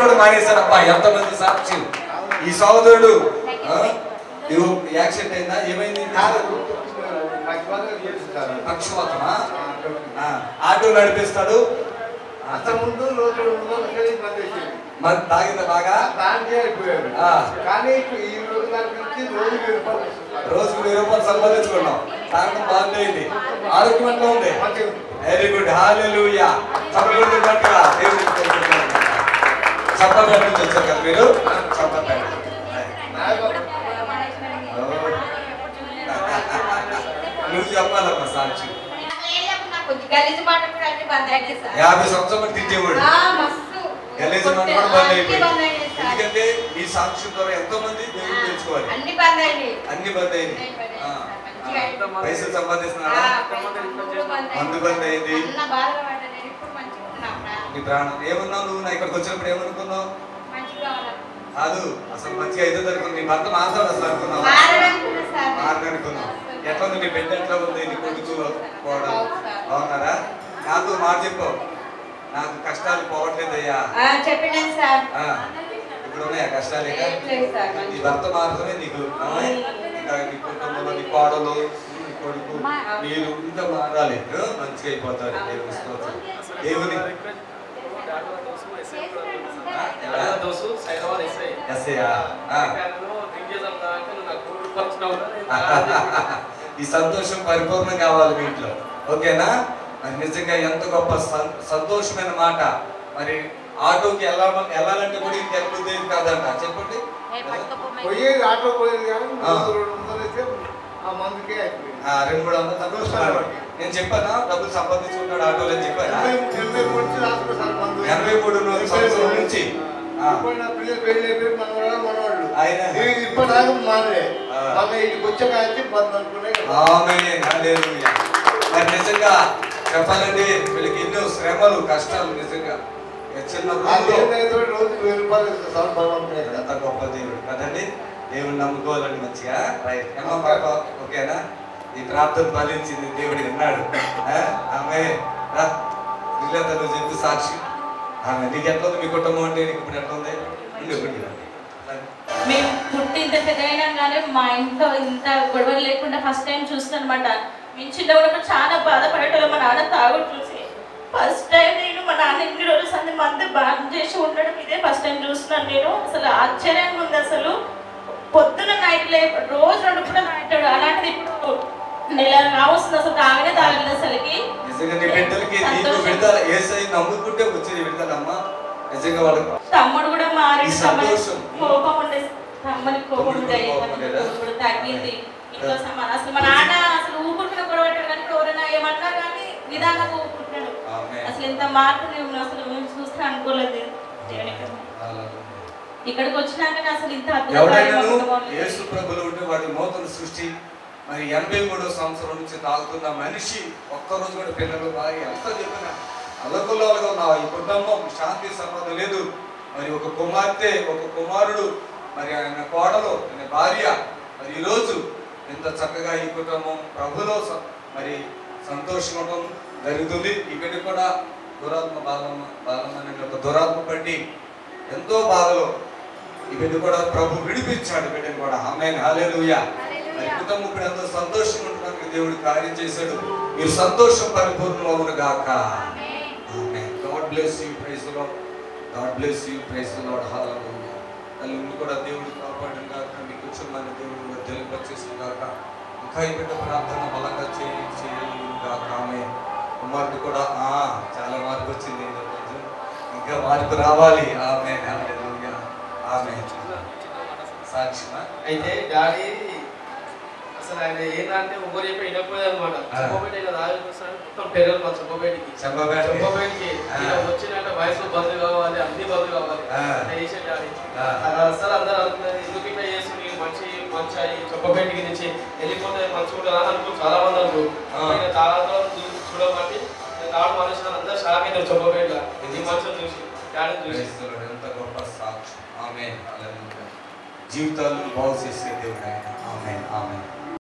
కూడా మానేశాడప్పా ఎంతమంది సాక్షులు ఈ సోదరుడు ఆ, ఇవ్వు, యాక్సిడెంట్ అయిందా ఏమైంది పక్షవాతమా ఆ, ఆటో నడిపిస్తాడు అంత ముందు రోజు రెండు వందలు కలిసి పనిచేసేది. మరి తాగిందా బాగా దానికే అయిపోయాడు ఆ. కానీ ఇప్పుడు ఈ రోజు దాని నుంచి రోజు వెయ్యి రూపాయలు వస్తుంది. రోజుకు వెయ్యి రూపాయలు సంపాదించుకున్నాం తాగడం బాగుంది ఆరోగ్యం ఎట్లా ఉంది మంచిగా ఉంది. వెరీ గుడ్ హాలెలూయా చప్పట్లు పట్టుగా దేవుడికి స్తోత్రం. చప్పపేట నుంచి వచ్చారు కదా మీరు చప్పపేట నాకు నువ్వు చెప్పాలమ్మా సాక్షి కొంచెం గలీజ్ మాట కూడా అన్ని బంద్ అయ్యాయి సార్. యాభై సంవత్సరాలు తిరిగేవాడు ఆ, మస్తు. గలీజ్ మాట కొట్టే- కూడా బంద్ అన్ని అయిపోయింది బంద్ అయ్యాయి సార్. ఎందుకంటే ఈ సాక్షి ద్వారా ఎంతో మంది దేవుడు తెలుసుకోవాలి అన్ని బంద్ అయ్యాయి. అన్ని బంద్ అయింది ఆ, మంచిగా అయింది. ఆ. పైసలు ఆ, సంపాదిస్తున్నారా ఇప్పుడు బంద్ అయ్యింది. మందు బంద్ అయింది. అన్న బాధగా పడ్డా నేను ఇప్పుడు మంచిగా ఉన్నా ప్రాణం. నీ ప్రాణం ఏమన్నావు నువ్వు నా ఇక్కడికి వచ్చినప్పుడు ఏమనుకున్నావు మంచిగా ఉన్నా. కాదు అసలు మంచిగా అయితే అనుకున్నావు నీ భర్త మాత్రం అసలు అనుకున్నావు మారనుకున్నా సార్. మారని అనుకున్నావు ఎట్లా ఉంది నీ బిడ్డ ఎట్లా ఉంది నీ కొడుకు కోడలు బాగున్నారా నాకు మాట చెప్పావు నాకు కష్టాలు పోవట్లేదయ్యా ఆ, చెప్పినాను సార్ ఆ, ఇప్పుడు ఉన్నాయా కష్టాలు ఇక? ఏం లేదు సార్ నీ మంచిగా భర్త మాత్రమే నీకు ఆ, ఇంకా నీ కుటుంబంలో నీ కోడలు నీ కొడుకు మీరు ఇంకా మారాలి ఆ, మంచిగా అయిపోతారు దేవుని స్తోత్రం దేవుని ఆ, ఎలా? ఎస్ఐయా? ఆ. ఈ సంతోషం పరిపూర్ణం కావాలి మీ ఇంట్లో ఓకేనా మరి నిజంగా ఎంత గొప్ప సం- సంతోషమైన మాట మరి ఆటోకి వెళ్ళా వెళ్ళాలంటే కూడా ఇంక వెళ్ళుదేది కాదంట చెప్పండి పోయేది ఆటో పోయేది కానీ ఆ. రోజు రెండు వందలు అయితే ఆ మందుకే అయిపోయింది ఆ, రెండు మూడు వందలు సంతోషాలు నేను చెప్పానా డబ్బులు సంపాదించుకుంటాడు ఆటోలో అని చెప్పానా ఎనభై ఎనభై మూడు నుంచి రాసుకో సార్ మందు ఎనభై మూడు సంవత్సరం నుంచి ఆ. ఇప్పుడు నా పిల్లలు పెళ్లి అయిపోయి మనవాళ్ళు మనవాళ్ళు ఆయన. ఇది ఇప్పటిదాకా మానలే ఆ. మళ్ళీ ఇక్కడికి వచ్చాక అయితే పది అనుకునే ఆమేన్. హల్లెలూయా. మరి నిజంగా చెప్పాలంటే వీళ్ళకి ఎన్నో శ్రమలు కష్టాలు నిజంగా ఈ చిన్న ఆ ఊళ్ళో దేవుడు అయితే రోజు వెయ్యి రూపాయలు ఇస్తారు సార్ భగవంతుని యొక్క. ఎంత గొప్ప దేవుడు కదండి దేవుని నమ్ముకోవాలండి మంచిగా రైట్ ఏమో పాప ఓకేనా ఈ ప్రార్థన ఫలించింది దేవుడు విన్నాడు ఆ? ఆమె రా ఇల్లంత నువ్వు చెప్పు సాక్షి ఆమె నీకు ఎట్లా ఉంది మీ కుటుంబం అంటే నీకు ఇప్పుడు ఎట్లా ఉంది ఉండు, ఉండు. మేము పుట్టి ఇంత పెద్దయినా కానీ మా ఇంట్లో ఇంత గొడవలు లేకుండా ఫస్ట్ టైం చూస్తాను అనమాట మేము చిన్న ఉన్నప్పుడు చాలా బాధపడేటోళ్ళు మా నాన్న తాగుడు చూసి ఫస్ట్ టైం నేను మా నాన్న ఇన్ని రోజులు సంది మంది బాగా చేసి ఉండడం ఇదే ఫస్ట్ టైం చూస్తున్నాను నేను అసలు ఆశ్చర్యంగా ఉంది అసలు పొద్దున నైట్ లే రోజు రెండు కూడా నైట్ అలాంటిది ఇప్పుడు నెల రావస్తుంది అసలు తాగనే తాగలేదు అసలుకి నిజంగా నీ బిడ్డలకి నీకు విడుదల ఏసై నమ్ముకుంటే వచ్చేది విడుదలమ్మా నిజంగా వాళ్ళకి తమ్ముడు కూడా మారి ఈ సంతోషం. కోపం ఉండే తమ్ముడి కోపం తమ్ముడికి ఉండే కోపం ఉండేదా? ఇప్పుడు తగ్గింది ఇంట్లో సమానం అసలు మా నాన్న అసలు ఊపుకుంటున్న గొడవ పెట్టాడు కానీ ఎవరైనా ఏమన్నా కానీ నిదానంగా ఊపుకుంటున్నాడు ఆమేన్. అసలు ఇంత మార్పు నేను అసలు మేము చూస్తే అనుకోలేదు దేవునికి. ఇక్కడికి వచ్చినాక అసలు ఇంత అద్భుతంగా ఎవడైనాను అనుకోలేదు. యేసు ప్రభులు ఉంటే వాడి నూతన సృష్టి మరి ఎనభై మూడో సంవత్సరం నుంచి తాగుతున్న మనిషి ఒక్కరోజు కూడా పిల్లలు బాగా ఎంత చెప్పినా అలకులాలుగా ఉన్న ఈ కుటుంబం శాంతి సంబంధం లేదు మరి ఒక కుమార్తె ఒక కుమారుడు మరి ఆయన కోడలు ఆయన భార్య మరి ఈరోజు ఎంత చక్కగా ఈ కుటుంబం ప్రభులో స- మరి సంతోషం జరుగుతుంది ఈ బిడ్డ కూడా దురాత్మ బాలమ్మ బాలమ్మ అనే ఒక దురాత్మ పట్టి ఎంతో బాధలో ఈ బిడ్డ కూడా ప్రభు విడిపించాడు బిడ్డను కూడా ఆమె హాలేలుయా మరి కుటుంబం ఇప్పుడు ఎంతో సంతోషంగా ఉండడానికి దేవుడు కార్యం చేశాడు మీరు సంతోషం పరిపూర్ణమవును గాక God bless you praise Lord God bless you praise Lord hallelujah తల్లి ఉండి కూడా దేవుడు కాపాడను గాక మీ కుటుంబాన్ని దేవుడు తెలియపరిచేసిన గాక ఇంకా ఈ బిడ్డ ప్రార్థన బలంగా చేయి చేయను గాక ఆమె కుమారుడు కూడా ఆ చాలా మార్పు వచ్చింది ఈ రోజు. ఇంకా మార్పు రావాలి ఆమె హల్లెలూయా ఆమె సాక్షిమా అయితే డాడీ అసలు ఆయన ఏంటంటే ఒకరు చెప్పి వినకపోయేది అనమాట ఆ. చెప్పబెట్టి ఆయన రాజకృష్ణ మొత్తం పెరగదు మా చెప్పబెట్టికి చెంపబేట చెప్పబెట్టికి ఆ. ఈయన వచ్చినట్టు వయసు బంధు కావాలి అన్ని బంధు కావాలి ఆ. ఆయన చేసే డాడీ ఆ. అది అసలు అందరూ అనుకున్నారు ఎందుకు ఇట్లా చేసి నీకు మంచి మంచి అయ్యి చెప్పబెట్టికి నుంచి వెళ్ళిపోతే మంచిగా ఉంటుంది అని అనుకో చాలా మంది అనుకో ఆ. ఆయన తాళతో చూడబట్టి తాడు మనుషులు అందరూ షాక్ అయినారు చెప్పబెట్ల ఈ మంచిగా చూసి డాడీ చూసి క్రైస్తవుడు ఎంత గొప్ప సాక్షి ఆమె జీవితాలను బాగు చేసే దేవుడు ఆయన ఆమె ఆమె